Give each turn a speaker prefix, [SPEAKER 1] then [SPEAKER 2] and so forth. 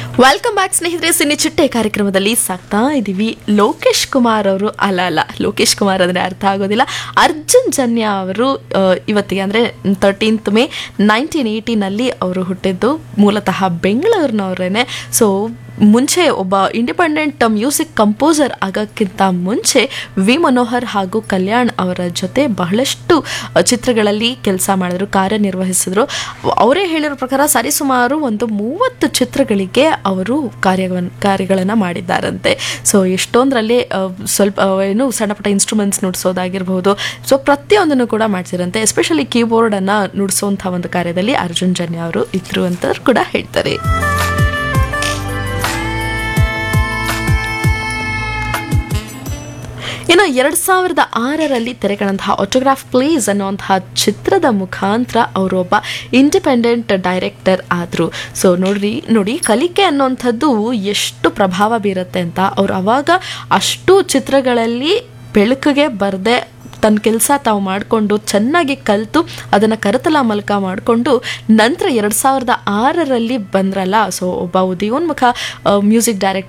[SPEAKER 1] welcome back ಸ್ನೇಹಿತರೆ cine ಚಿಟ್ಟೆ ಕಾರ್ಯಕ್ರಮದಲ್ಲಿ ಸಾಕ್ತಾ ಇದ್ದೀವಿ ಲೋಕೇಶ್ ಕುಮಾರ್ ಅವರು ಅಲ್ಲ ಅಲ್ಲ ಲೋಕೇಶ್ ಕುಮಾರ್ ಅಂದರೆ ಅರ್ಥ ಆಗೋದಿಲ್ಲ ಅರ್ಜುನ್ ಜನ್ಯ ಅವರು ಆ, ಇವತ್ತಿಗೆ ಅಂದರೆ ತರ್ಟೀನ್ತ್ ಮೇ ನೈನ್ಟೀನ್ ಏಯ್ಟಿನಲ್ಲಿ ಅವರು ಹುಟ್ಟಿದ್ದು ಮೂಲತಃ ಬೆಂಗಳೂರಿನವರೇನೆ ಸೊ ಮುಂಚೆ ಒಬ್ಬ ಇಂಡಿಪೆಂಡೆಂಟ್ ಮ್ಯೂಸಿಕ್ ಕಂಪೋಸರ್ ಆಗೋಕ್ಕಿಂತ ಮುಂಚೆ ವಿ ಮನೋಹರ್ ಹಾಗೂ ಕಲ್ಯಾಣ್ ಅವರ ಜೊತೆ ಬಹಳಷ್ಟು ಅ, ಚಿತ್ರಗಳಲ್ಲಿ ಕೆಲಸ ಮಾಡಿದ್ರು ಕಾರ್ಯನಿರ್ವಹಿಸಿದ್ರು ಅವರೇ ಹೇಳಿರೋ ಪ್ರಕಾರ ಸರಿಸುಮಾರು ಒಂದು ಮೂವತ್ತು ಚಿತ್ರಗಳಿಗೆ ಅವರು ಕಾರ್ಯವನ್ನು ಕಾರ್ಯಗಳನ್ನು ಮಾಡಿದ್ದಾರಂತೆ ಸೊ ಎಷ್ಟೊಂದರಲ್ಲಿ ಅ, ಸ್ವಲ್ಪ ಅ, ಏನು ಸಣ್ಣ ಪುಟ್ಟ ಇನ್ಸ್ಟ್ರೂಮೆಂಟ್ಸ್ ನುಡಿಸೋದಾಗಿರ್ಬೋದು ಸೊ ಪ್ರತಿಯೊಂದನ್ನು ಕೂಡ ಮಾಡ್ತಿರಂತೆ ಎಸ್ಪೆಷಲಿ ಕೀಬೋರ್ಡನ್ನು ನುಡಿಸೋಂಥ ಒಂದು ಕಾರ್ಯದಲ್ಲಿ ಅರ್ಜುನ್ ಜನ್ಯ ಅವರು ಇದ್ರು ಅಂತ ಕೂಡ ಹೇಳ್ತಾರೆ ಇನ್ನು ಎರಡ್ ಸಾವಿರದ ಆರರಲ್ಲಿ ತೆರೆಕಂಡಂತಹ ಆಟೋಗ್ರಾಫ್ ಪ್ಲೀಸ್ ಅನ್ನುವಂತಹ ಚಿತ್ರದ ಮುಖಾಂತರ ಅವರು ಒಬ್ಬ ಇಂಡಿಪೆಂಡೆಂಟ್ ಡೈರೆಕ್ಟರ್ ಆದರು ಸೊ ನೋಡ್ರಿ ನೋಡಿ ಕಲಿಕೆ ಅನ್ನುವಂಥದ್ದು ಎಷ್ಟು ಪ್ರಭಾವ ಬೀರುತ್ತೆ ಅಂತ ಅವ್ರು ಅವಾಗ ಅಷ್ಟು ಚಿತ್ರಗಳಲ್ಲಿ ಬೆಳಕಿಗೆ ಬರದೆ ತನ್ನ ಕೆಲಸ ತಾವು ಮಾಡಿಕೊಂಡು ಚೆನ್ನಾಗಿ ಕಲಿತು ಅದನ್ನು ಕರತಲ ಮೂಲಕ ಮಾಡಿಕೊಂಡು ನಂತರ ಎರಡು ಸಾವಿರದ ಆರರಲ್ಲಿ ಬಂದ್ರಲ್ಲ ಸೊ ಒಬ್ಬ ಉದಯೋನ್ಮುಖ ಮ್ಯೂಸಿಕ್ ಡೈರೆಕ್ಟರ್